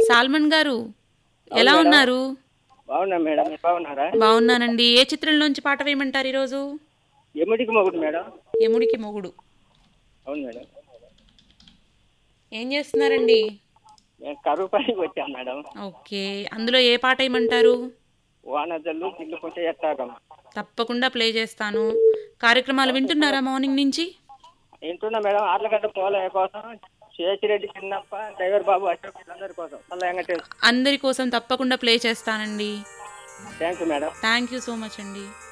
salmon గారు ఎలా ఉన్నారు బాగున్నా మేడం మీరు బాగున్నారా బాగున్నానండి ఏ చిత్రంలోంచి పాట వేయమంటారు ఈరోజు ఎముడికి మొగుడు మేడం యముడికి మొగుడు అవును మేడం ఏం చేస్తున్నారండి నేను కరువు పనికి వచ్చాను మేడం ఓకే అందులో ఏ పాట వేయమంటారు వానజల్లు చిల్లుకుంటే ఎత్తాగం తప్పకుండా ప్లే చేస్తాను కార్యక్రమాలు వింటున్నారా మార్నింగ్ నుంచి వింటున్నా మేడం ఆర్లగడ్డ పోలయ్య కోసం శేషిరెడ్డి చిన్నప్ప డ్రైవర్ బాబు అశోక్ వీళ్ళందరి కోసం మళ్ళీ వెంకటేష్ అందరి కోసం తప్పకుండా ప్లే చేస్తానండి thank you madam thank you so much అండి